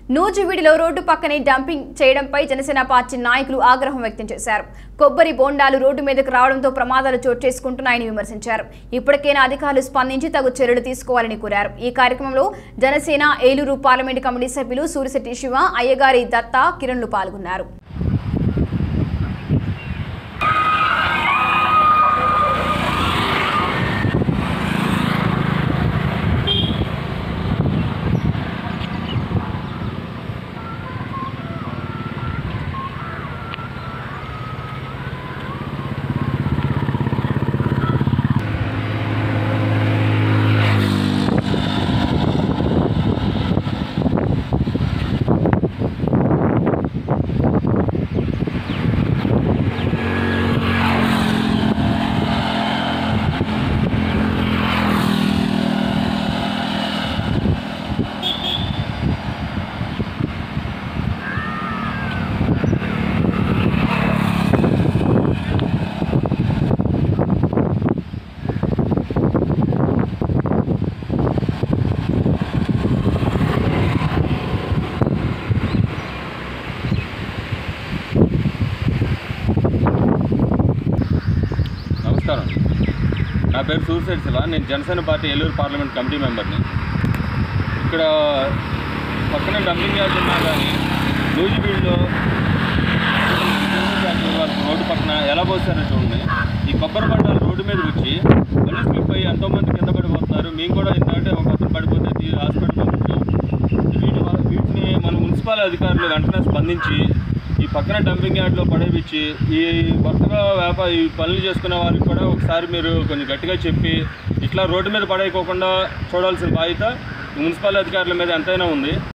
నూజివీడిలో road పక్కనే dumping చేయడంపై Janasena party నాయకులు ఆగ్రహం వ్యక్తం చేశారు కొబ్బరి బోండాలు రోడ్డు మీదకు రావడంతో ప్రమాదాలు చోటు చేసుకుంటున్నాయని విమర్శించారు ఇప్పటికైనా అధికారులు స్పందించి తగు చర్యలు తీసుకోవాలని కోరారు ఈ కార్యక్రమంలో జనసేన ఏలూరు పార్లమెంటు కమిటీ సభ్యులు సూరిశెట్టి శివ అయ్యగారి దత్త కిరణ్లు పాల్గొన్నారు నమస్కారం నా పేరు సూసైడ్ శివ నేను Janasena party Eluru parliament committee మెంబర్ని ఇక్కడ పక్కన డంపింగ్ యార్డ్ ఉన్నా కానీ నూజివీడులో రోడ్డు పక్కన ఎలా పోస్తారో చూడండి ఈ కొబ్బరి బండాలు రోడ్డు మీదకి వచ్చి మళ్ళీ స్లిప్ అయ్యి ఎంతోమంది కింద పడిపోతున్నారు మేము కూడా ఎందుకంటే ఒక అతను పడిపోతే తీ- హాస్పిటల్ పంపించాం వీటి వల్ల- వీటిని మన మున్సిపల్ అధికారులు వెంటనే స్పందించి ఈ పక్కన డంపింగ్ యార్డ్లో పడేపించి ఈ కొత్తగా వ్యాపార ఈ పనులు చేసుకునే వారికి కూడా ఒకసారి మీరు కొంచెం గట్టిగా చెప్పి ఇట్లా రోడ్డు మీద పడేయకోకుండా చూడాల్సిన బాధ్యత మున్సిపల్ అధికారుల మీద ఎంతైనా ఉంది